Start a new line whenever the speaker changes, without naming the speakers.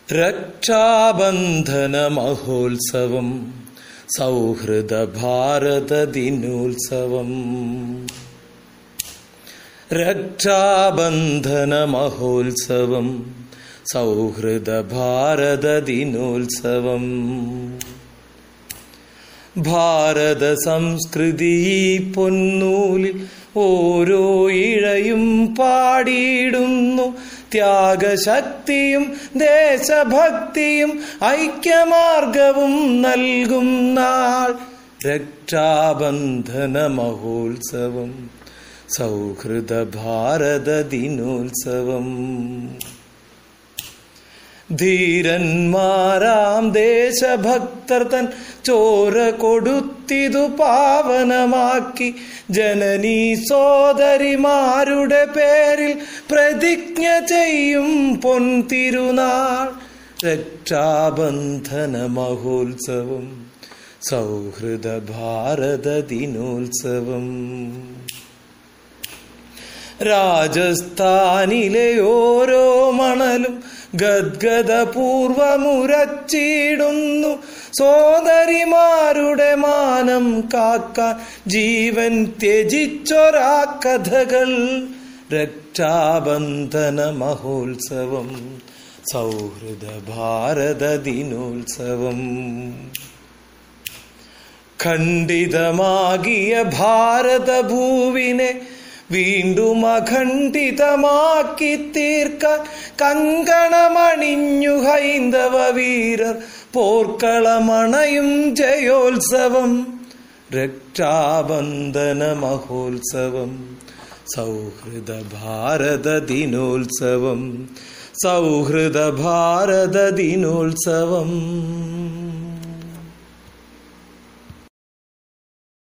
രക്ഷാബന്ധന മഹോത്സവം സൗഹൃദ ഭാരത ദിനോത്സവം രക്ഷാബന്ധന മഹോത്സവം സൗഹൃദ ഭാരത ദിനോത്സവം ഭാരത സംസ്കൃതി പൊന്നൂലിൽ ഓരോ ഇഴയും പാടിയിടുന്നു ത്യാഗശക്തിയും ദേശഭക്തിയും ഐക്യമാർഗവും നൽകും നാൾ രക്ഷാബന്ധന മഹോത്സവം സൗഹൃദ ഭാരത ദിനോത്സവം ധീരന്മാരാം ദേശഭക്തർ തൻ ചോര കൊടുത്തിതു പാവനമാക്കി ജനനീ സോദരിമാരുടെ പേരിൽ പ്രതിജ്ഞ ചെയ്യും പൊൻതിരുനാൾ രക്ഷാബന്ധന മഹോത്സവം സൗഹൃദ ഭാരത ദിനോത്സവം രാജസ്ഥാനിലെ ഓരോ മണലും ഗദ്ഗതപൂർവമുരച്ചിടുന്നു സോദരിമാരുടെ മാനം കാക്കാൻ ജീവൻ ത്യജിച്ചൊരാ കഥകൾ രക്ഷാബന്ധന മഹോത്സവം സൗഹൃദ ഭാരത ദിനോത്സവം ഖണ്ഡിതമാകിയ ഭാരതഭൂവിനെ വീണ്ടും അഖണ്ഡിതമാക്കി തീർക്കാൻ കങ്കണമണിഞ്ഞു ഹൈന്ദവ വീരർ പോർക്കളമണയും ജയോത്സവം രക്ഷാബന്ധന മഹോത്സവം സൗഹൃദ ഭാരത ദിനോത്സവം സൗഹൃദ ഭാരത ദിനോത്സവം